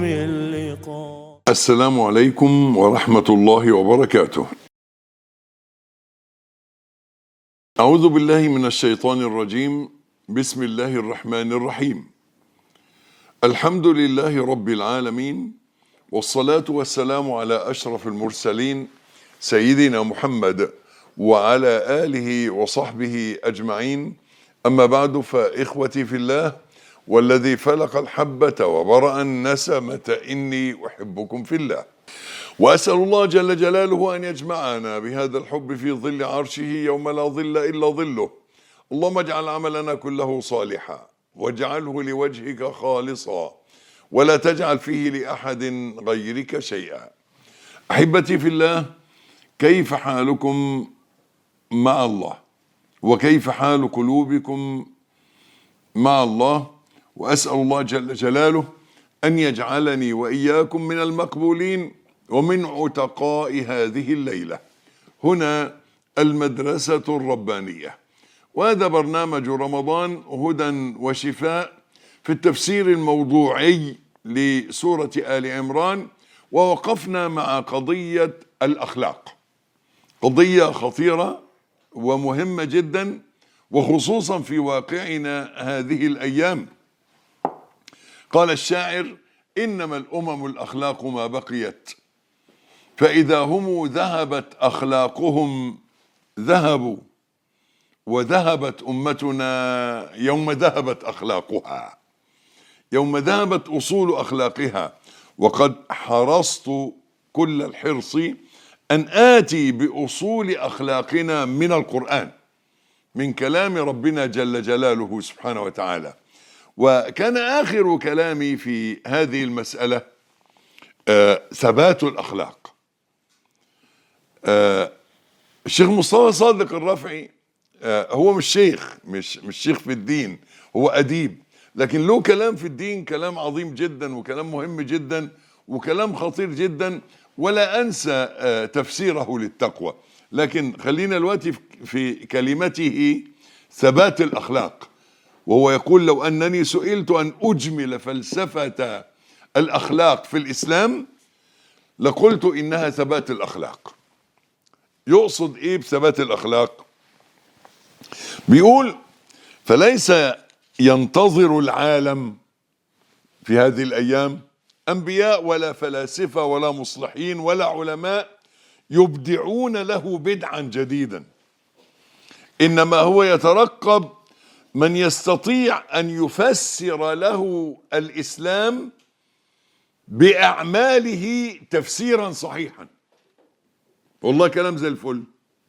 اللقاء السلام عليكم ورحمة الله وبركاته. أعوذ بالله من الشيطان الرجيم، بسم الله الرحمن الرحيم. الحمد لله رب العالمين، والصلاة والسلام على أشرف المرسلين سيدنا محمد وعلى آله وصحبه أجمعين. أما بعد فإخوتي في الله والذي فلق الحبة وبرأ النسمة إني أحبكم في الله وأسأل الله جل جلاله أن يجمعنا بهذا الحب في ظل عرشه يوم لا ظل إلا ظله اللهم اجعل عملنا كله صالحا واجعله لوجهك خالصا ولا تجعل فيه لأحد غيرك شيئا أحبتي في الله كيف حالكم مع الله وكيف حال قلوبكم مع الله واسال الله جل جلاله ان يجعلني واياكم من المقبولين ومن عتقاء هذه الليله هنا المدرسه الربانيه وهذا برنامج رمضان هدى وشفاء في التفسير الموضوعي لسوره ال عمران ووقفنا مع قضيه الاخلاق قضيه خطيره ومهمه جدا وخصوصا في واقعنا هذه الايام قال الشاعر انما الامم الاخلاق ما بقيت فاذا هم ذهبت اخلاقهم ذهبوا وذهبت امتنا يوم ذهبت اخلاقها يوم ذهبت اصول اخلاقها وقد حرصت كل الحرص ان اتي باصول اخلاقنا من القران من كلام ربنا جل جلاله سبحانه وتعالى وكان اخر كلامي في هذه المساله آه ثبات الاخلاق آه الشيخ مصطفى صادق الرفعي آه هو مش شيخ مش مش شيخ في الدين هو اديب لكن له كلام في الدين كلام عظيم جدا وكلام مهم جدا وكلام خطير جدا ولا انسى آه تفسيره للتقوى لكن خلينا دلوقتي في كلمته ثبات الاخلاق وهو يقول لو انني سئلت ان اجمل فلسفه الاخلاق في الاسلام لقلت انها ثبات الاخلاق يقصد ايه بثبات الاخلاق بيقول فليس ينتظر العالم في هذه الايام انبياء ولا فلاسفه ولا مصلحين ولا علماء يبدعون له بدعا جديدا انما هو يترقب من يستطيع ان يفسر له الاسلام باعماله تفسيرا صحيحا والله كلام زي الفل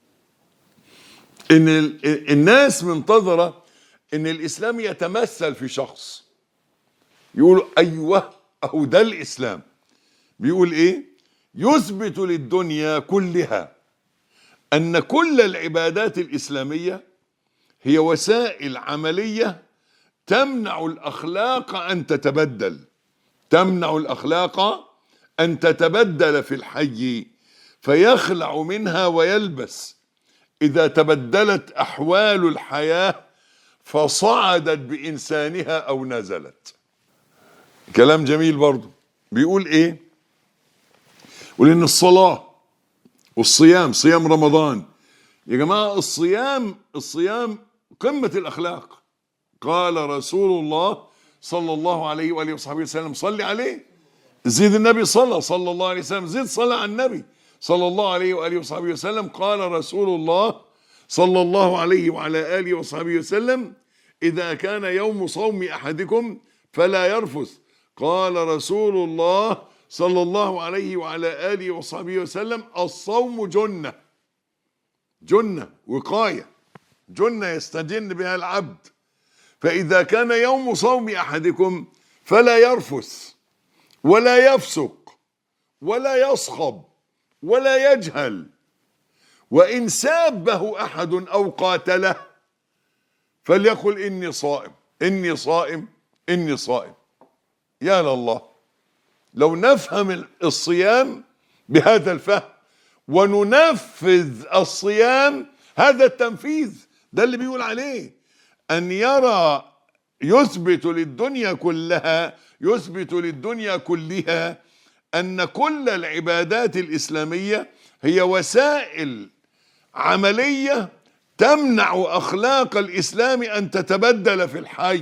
ان الناس منتظره ان الاسلام يتمثل في شخص يقول ايوه اهو ده الاسلام بيقول ايه يثبت للدنيا كلها ان كل العبادات الاسلاميه هي وسائل عمليه تمنع الاخلاق ان تتبدل تمنع الاخلاق ان تتبدل في الحي فيخلع منها ويلبس اذا تبدلت احوال الحياه فصعدت بانسانها او نزلت كلام جميل برضه بيقول ايه ولان الصلاه والصيام صيام رمضان يا جماعه الصيام الصيام قمه الاخلاق قال رسول الله صلى الله عليه واله وصحبه وسلم صلي عليه زيد النبي صلى صلى الله عليه وسلم زيد صلى على النبي صلى الله عليه واله وصحبه وسلم قال رسول الله صلى الله عليه وعلى اله وصحبه وسلم اذا كان يوم صوم احدكم فلا يرفث قال رسول الله صلى الله عليه وعلى اله وصحبه وسلم الصوم جنه جنه وقايه جنه يستجن بها العبد فاذا كان يوم صوم احدكم فلا يرفث ولا يفسق ولا يصخب ولا يجهل وان سابه احد او قاتله فليقل اني صائم اني صائم اني صائم يا لله لو نفهم الصيام بهذا الفهم وننفذ الصيام هذا التنفيذ ده اللي بيقول عليه ان يرى يثبت للدنيا كلها يثبت للدنيا كلها ان كل العبادات الاسلاميه هي وسائل عمليه تمنع اخلاق الاسلام ان تتبدل في الحي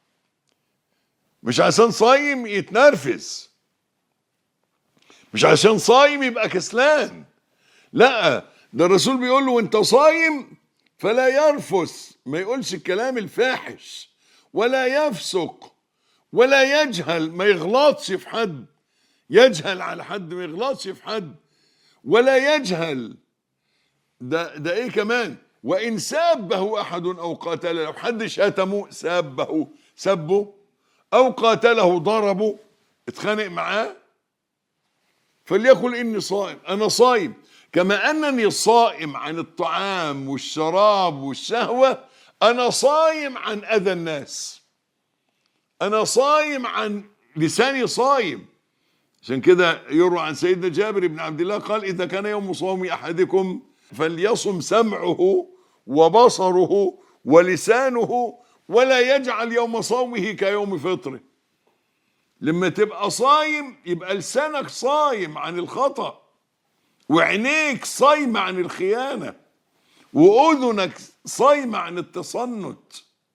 مش عشان صايم يتنرفز مش عشان صايم يبقى كسلان لا ده الرسول بيقول له وانت صايم فلا يرفث ما يقولش الكلام الفاحش ولا يفسق ولا يجهل ما يغلطش في حد يجهل على حد ما يغلطش في حد ولا يجهل ده ده ايه كمان وان سابه احد او قاتله لو حد شتمه سابه سبه او قاتله ضربه اتخانق معاه فليقل اني صائم انا صائم كما انني صائم عن الطعام والشراب والشهوه انا صايم عن اذى الناس انا صايم عن لساني صايم عشان كده يروى عن سيدنا جابر بن عبد الله قال اذا كان يوم صوم احدكم فليصم سمعه وبصره ولسانه ولا يجعل يوم صومه كيوم فطره لما تبقى صايم يبقى لسانك صايم عن الخطأ وعينيك صايمة عن الخيانة وأذنك صايمة عن التصنت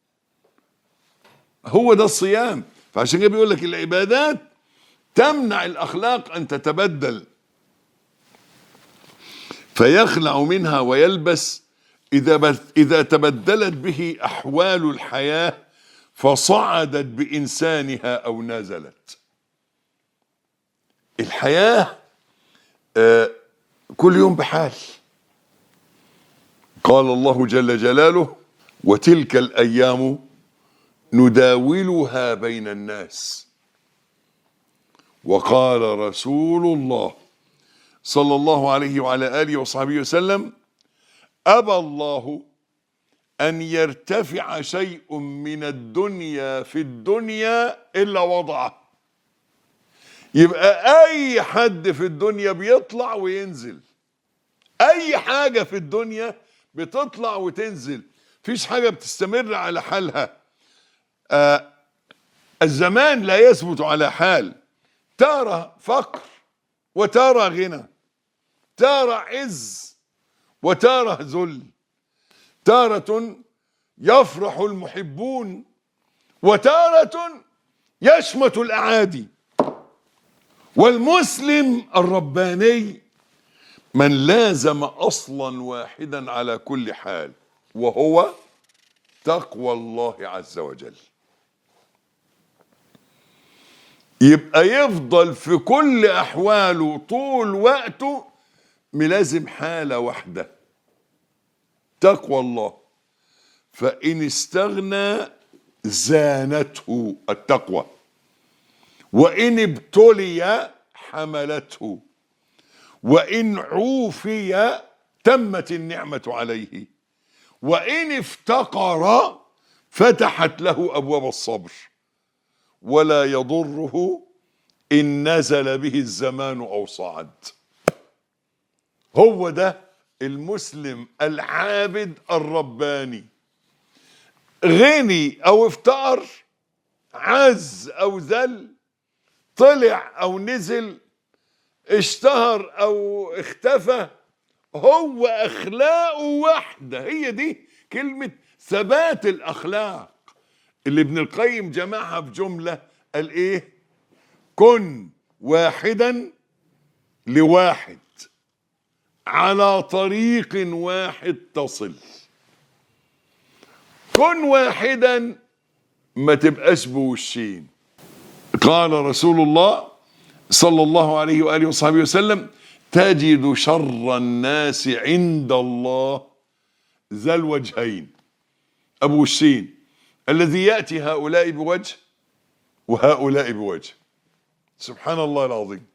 هو ده الصيام فعشان كده بيقول لك العبادات تمنع الأخلاق أن تتبدل فيخلع منها ويلبس إذا بت- إذا تبدلت به أحوال الحياة فصعدت بإنسانها أو نزلت الحياة آه، كل يوم بحال قال الله جل جلاله وتلك الأيام نداولها بين الناس وقال رسول الله صلى الله عليه وعلى آله وصحبه وسلم أبى الله أن يرتفع شيء من الدنيا في الدنيا إلا وضعه يبقى أي حد في الدنيا بيطلع وينزل أي حاجة في الدنيا بتطلع وتنزل فيش حاجة بتستمر على حالها آه الزمان لا يثبت على حال تارة فقر وتارة غنى تارة عز وتارة ذل تارة يفرح المحبون وتارة يشمت الأعادي والمسلم الرباني من لازم أصلا واحدا على كل حال وهو تقوى الله عز وجل يبقى يفضل في كل أحواله طول وقته ملازم حالة واحدة تقوى الله فإن استغنى زانته التقوى وإن ابتلي حملته وإن عوفي تمت النعمة عليه وإن افتقر فتحت له أبواب الصبر ولا يضره إن نزل به الزمان أو صعد هو ده المسلم العابد الرباني غني او افتقر عز او ذل طلع او نزل اشتهر او اختفى هو اخلاقه واحده هي دي كلمه ثبات الاخلاق اللي ابن القيم جمعها في جمله قال ايه كن واحدا لواحد على طريق واحد تصل كن واحدا ما تبقاش بوشين قال رسول الله صلى الله عليه واله وصحبه وسلم تجد شر الناس عند الله ذا الوجهين ابو وشين الذي ياتي هؤلاء بوجه وهؤلاء بوجه سبحان الله العظيم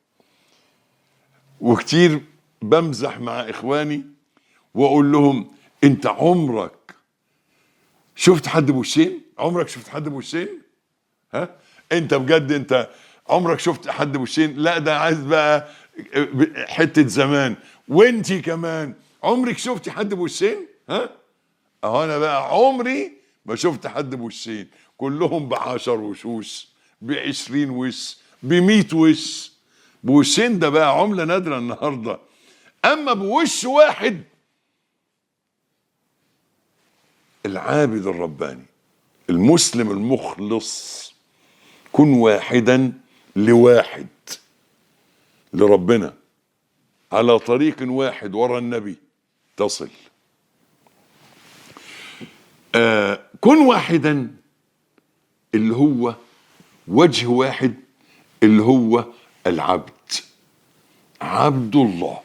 وكتير بمزح مع اخواني واقول لهم انت عمرك شفت حد بوشين عمرك شفت حد بوشين ها انت بجد انت عمرك شفت حد بوشين لا ده عايز بقى حته زمان وانتي كمان عمرك شفت حد بوشين ها اهو انا بقى عمري ما شفت حد بوشين كلهم بعشر وشوش بعشرين وش بميت وش بوشين ده بقى عملة نادرة النهاردة أما بوش واحد العابد الرباني المسلم المخلص كن واحدا لواحد لربنا على طريق واحد ورا النبي تصل آه كن واحدا اللي هو وجه واحد اللي هو العبد عبد الله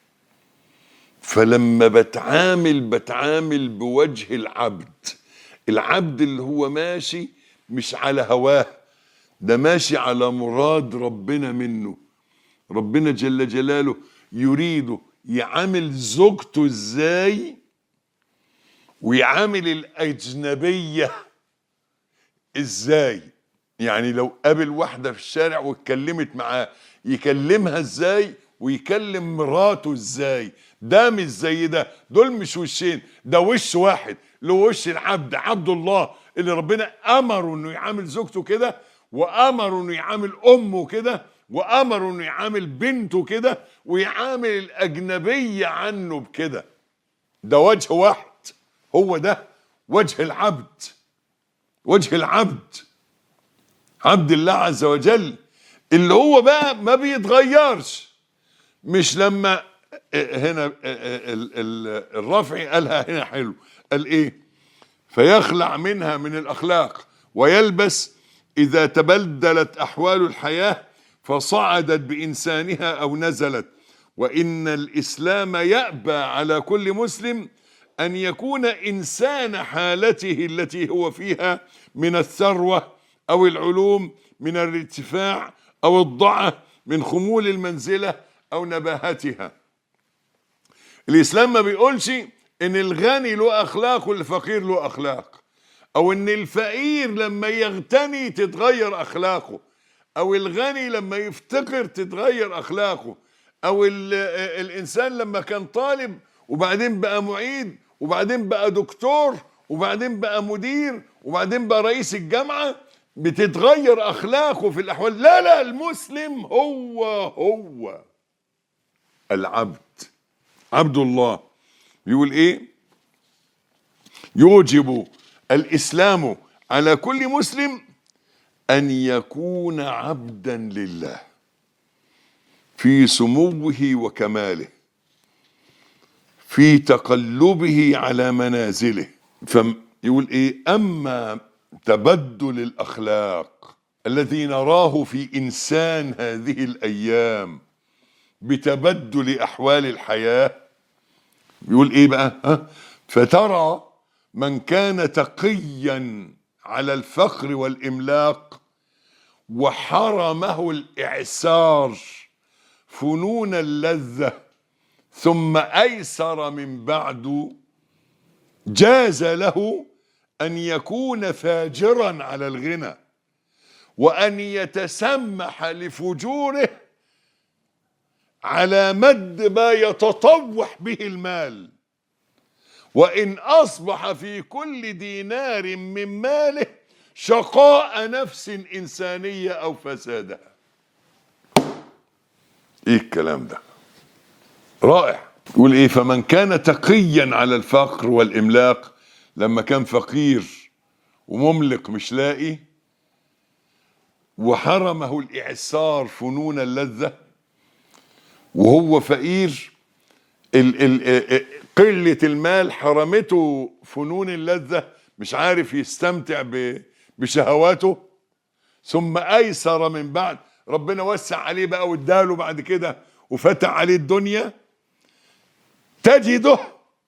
فلما بتعامل بتعامل بوجه العبد العبد اللي هو ماشي مش على هواه ده ماشي على مراد ربنا منه ربنا جل جلاله يريد يعامل زوجته ازاي ويعامل الاجنبيه ازاي يعني لو قابل واحده في الشارع واتكلمت معاه يكلمها ازاي ويكلم مراته ازاي ده مش زي ده دول مش وشين ده وش واحد له وش العبد عبد الله اللي ربنا امره انه يعامل زوجته كده وامره انه يعامل امه كده وامره انه يعامل بنته كده ويعامل الاجنبيه عنه بكده ده وجه واحد هو ده وجه العبد وجه العبد عبد الله عز وجل اللي هو بقى ما بيتغيرش مش لما هنا الرافعي قالها هنا حلو قال ايه فيخلع منها من الاخلاق ويلبس اذا تبدلت احوال الحياه فصعدت بانسانها او نزلت وان الاسلام يابى على كل مسلم ان يكون انسان حالته التي هو فيها من الثروه او العلوم من الارتفاع او الضعه من خمول المنزله او نباهتها الاسلام ما بيقولش ان الغني له اخلاق والفقير له اخلاق او ان الفقير لما يغتني تتغير اخلاقه او الغني لما يفتقر تتغير اخلاقه او الانسان لما كان طالب وبعدين بقى معيد وبعدين بقى دكتور وبعدين بقى مدير وبعدين بقى رئيس الجامعه بتتغير اخلاقه في الاحوال لا لا المسلم هو هو العبد عبد الله يقول ايه يوجب الاسلام على كل مسلم ان يكون عبدا لله في سموه وكماله في تقلبه على منازله فيقول ايه اما تبدل الاخلاق الذي نراه في انسان هذه الايام بتبدل احوال الحياه بيقول ايه بقى ها فترى من كان تقيا على الفقر والاملاق وحرمه الاعسار فنون اللذه ثم ايسر من بعد جاز له ان يكون فاجرا على الغنى وان يتسمح لفجوره على مد ما يتطوح به المال وان اصبح في كل دينار من ماله شقاء نفس انسانيه او فسادها ايه الكلام ده رائع يقول ايه فمن كان تقيا على الفقر والاملاق لما كان فقير ومملق مش لاقي وحرمه الاعسار فنون اللذه وهو فقير ال ال قلة المال حرمته فنون اللذة مش عارف يستمتع بشهواته ثم أيسر من بعد ربنا وسع عليه بقى واداله بعد كده وفتح عليه الدنيا تجده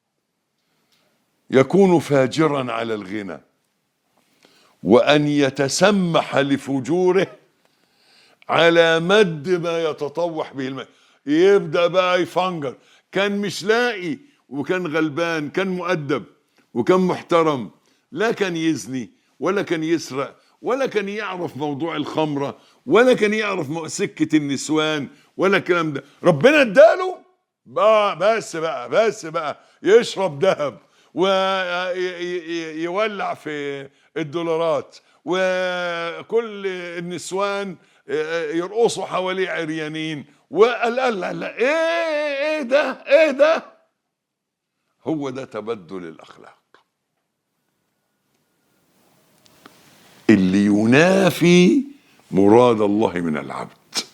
يكون فاجرا على الغنى وأن يتسمح لفجوره على مد ما يتطوح به المال يبدا بقى يفنجر كان مش لاقي وكان غلبان كان مؤدب وكان محترم لا كان يزني ولا كان يسرق ولا كان يعرف موضوع الخمرة ولا كان يعرف سكة النسوان ولا الكلام ده ربنا اداله بقى بس بقى بس بقى يشرب ذهب ويولع في الدولارات وكل النسوان يرقصوا حواليه عريانين وقال لا لا لا ايه ايه ده ايه ده هو ده تبدل الاخلاق اللي ينافي مراد الله من العبد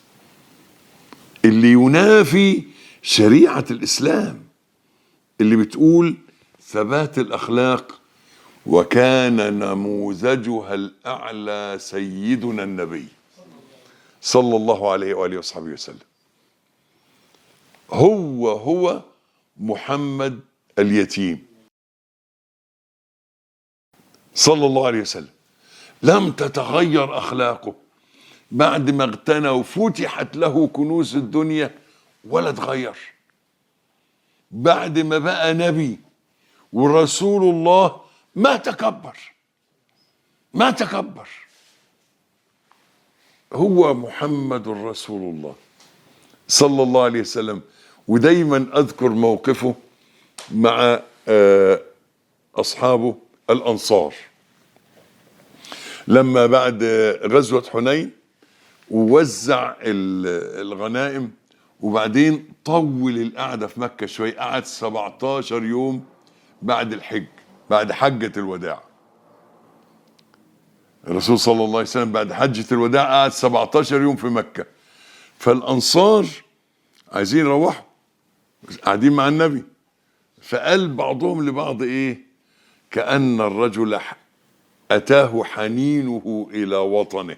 اللي ينافي شريعه الاسلام اللي بتقول ثبات الاخلاق وكان نموذجها الاعلى سيدنا النبي صلى الله عليه واله وصحبه وسلم هو هو محمد اليتيم صلى الله عليه وسلم لم تتغير اخلاقه بعد ما اغتنى وفتحت له كنوز الدنيا ولا اتغير بعد ما بقى نبي ورسول الله ما تكبر ما تكبر هو محمد رسول الله صلى الله عليه وسلم ودايما اذكر موقفه مع اصحابه الانصار لما بعد غزوه حنين ووزع الغنائم وبعدين طول القعده في مكه شويه قعد 17 يوم بعد الحج بعد حجه الوداع الرسول صلى الله عليه وسلم بعد حجه الوداع قعد 17 يوم في مكه فالانصار عايزين يروحوا قاعدين مع النبي فقال بعضهم لبعض ايه كأن الرجل أتاه حنينه إلى وطنه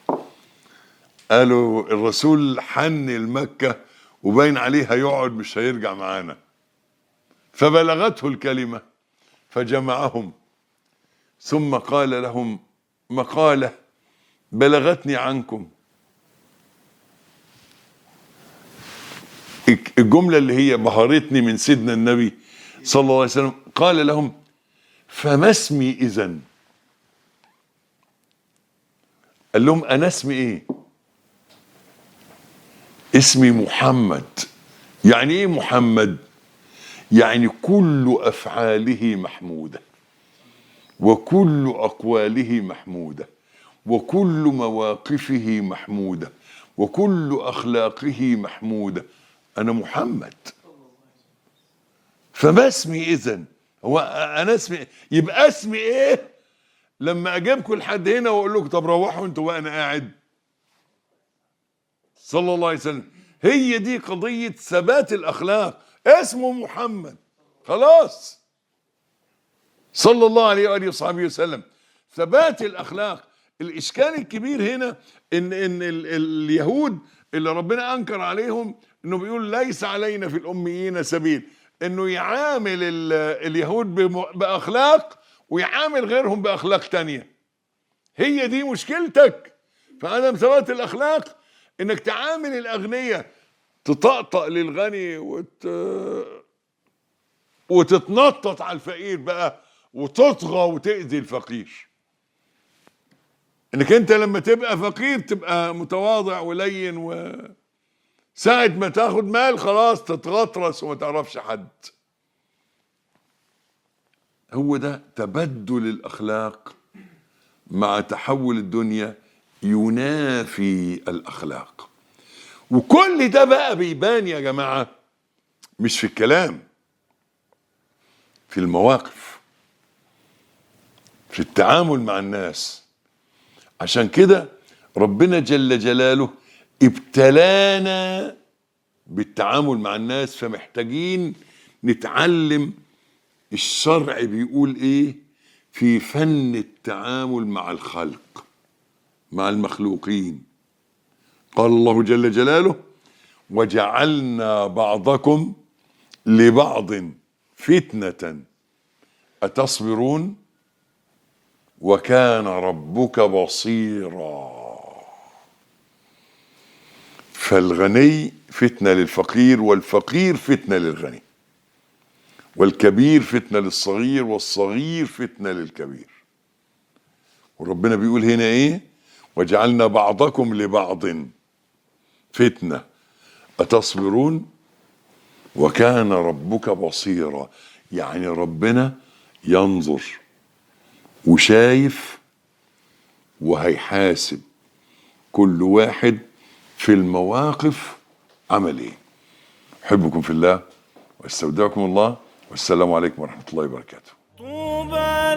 قالوا الرسول حن المكة وباين عليه هيقعد مش هيرجع معانا فبلغته الكلمة فجمعهم ثم قال لهم مقالة بلغتني عنكم الجملة اللي هي بهرتني من سيدنا النبي صلى الله عليه وسلم قال لهم فما اسمي إذا قال لهم أنا اسمي إيه اسمي محمد يعني إيه محمد يعني كل أفعاله محمودة وكل أقواله محمودة وكل مواقفه محمودة وكل أخلاقه محمودة أنا محمد فما اسمي إذن هو أنا اسمي يبقى اسمي إيه لما أجيبكم لحد هنا وأقول لكم طب روحوا أنتوا وأنا قاعد صلى الله عليه وسلم هي دي قضية ثبات الأخلاق اسمه محمد خلاص صلى الله عليه وآله وصحبه وسلم ثبات الأخلاق الإشكال الكبير هنا إن إن ال اليهود اللي ربنا أنكر عليهم إنه بيقول ليس علينا في الأميين سبيل إنه يعامل اليهود بأخلاق ويعامل غيرهم بأخلاق تانية هي دي مشكلتك فعدم ثبات الأخلاق إنك تعامل الأغنياء تطقطق للغني وت... وتتنطط على الفقير بقى وتطغى وتأذي الفقير انك انت لما تبقى فقير تبقى متواضع ولين و ساعة ما تاخد مال خلاص تتغطرس وما تعرفش حد هو ده تبدل الاخلاق مع تحول الدنيا ينافي الاخلاق وكل ده بقى بيبان يا جماعه مش في الكلام في المواقف في التعامل مع الناس عشان كده ربنا جل جلاله ابتلانا بالتعامل مع الناس فمحتاجين نتعلم الشرع بيقول ايه في فن التعامل مع الخلق مع المخلوقين قال الله جل جلاله وجعلنا بعضكم لبعض فتنة أتصبرون وكان ربك بصيرا فالغني فتنة للفقير والفقير فتنة للغني والكبير فتنة للصغير والصغير فتنة للكبير وربنا بيقول هنا ايه وجعلنا بعضكم لبعض فتنة أتصبرون وكان ربك بصيرا يعني ربنا ينظر وشايف وهيحاسب كل واحد في المواقف عمل ايه احبكم في الله واستودعكم الله والسلام عليكم ورحمه الله وبركاته طوبى